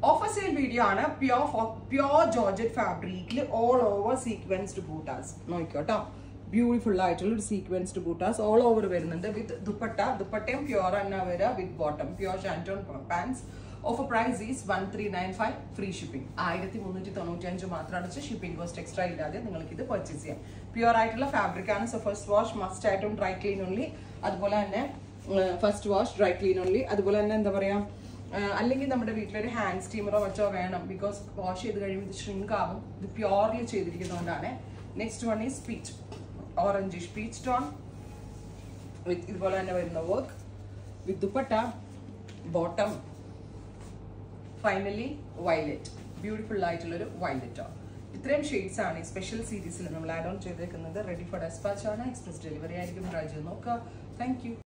offer sale video ആണ് pure pure georgette ഫാബ്രിക്കിൽ all over sequenced ബൂട്ടാസ് നോക്കിക്കോട്ടോ ബ്യൂട്ടിഫുൾ ആയിട്ടുള്ള ഒരു സീക്വൻസ്ഡ് ബൂട്ടാസ് ഓൾ ഓവർ വരുന്നുണ്ട് വിത്ത് ദുപ്പട്ട ദുപ്പട്ടയും പ്യോർ തന്നെ വരിക with bottom pure shantoon pants offer price is one three nine five free shipping ആയിരത്തി മുന്നൂറ്റി തൊണ്ണൂറ്റി അഞ്ച് മാത്രം അടിച്ച് ഷിപ്പിംഗ് കോസ്റ്റ് എക്സ്ട്രാ ഇല്ലാതെ നിങ്ങൾക്ക് ഇത് പർച്ചേസ് ചെയ്യാം പ്യുവർ ആയിട്ടുള്ള ഫാബ്രിക് ആണ് സോ ഫസ്റ്റ് വാഷ് മസ്റ്റ് ആയിട്ടും ഡ്രൈ ക്ലീൻ ഓൺലി അതുപോലെ തന്നെ first wash dry clean only അതുപോലെ തന്നെ എന്താ പറയാ ആഹ് അല്ലെങ്കിൽ നമ്മുടെ വീട്ടിലൊരു ഹാൻഡ് സ്റ്റീമറോ മറ്റോ വേണം ബിക്കോസ് വാഷ് ചെയ്ത് കഴിയുമ്പോൾ ഇത് ഷ്രിങ്ക് ആവും ഇത് പ്യോർലി ചെയ്തിരിക്കുന്നതുകൊണ്ടാണ് next one is peach orangish peach tone with ഇതുപോലെ തന്നെ വരുന്ന work with dupatta bottom finally violet beautiful ആയിട്ടുള്ളൊരു വയലറ്റോ ഇത്രയും ഷെയ്ഡ്സ് ആണ് ഈ സ്പെഷ്യൽ സീരീസിൽ നമ്മൾ ആഡ് ഓൺ ചെയ്തേക്കുന്നത് റെഡി ഫോർ ഡെസ്പാച്ച് ആണ് എക്സ്പ്രസ് ഡെലിവറി ആയിരിക്കും ട്രൈ ചെയ്ത് നോക്കുക താങ്ക് യു